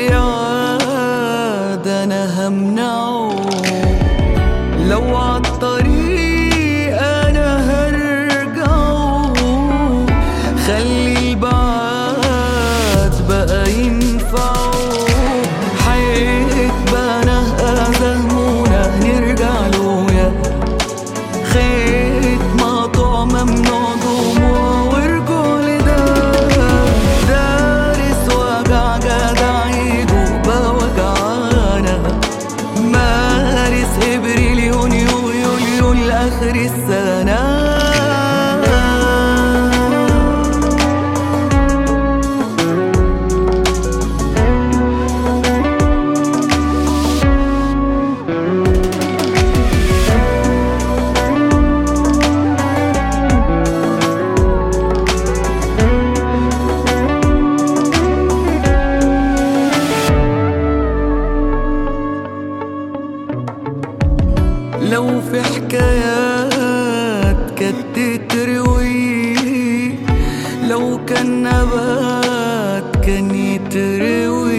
يعاد انا همنعه لو عالطريق انا هرجعه خلي البعاد بقى ينفعه حيط بنا أزهمونا نرجع له يا خيط مقطوع ممنوع دموع ورجوع لده دارس وجع جدع يدوب وجعانا مارس ابريليون يول يول يول اخر السنه لو في حكايات كانت تتروي لو كان نبات كان يتروي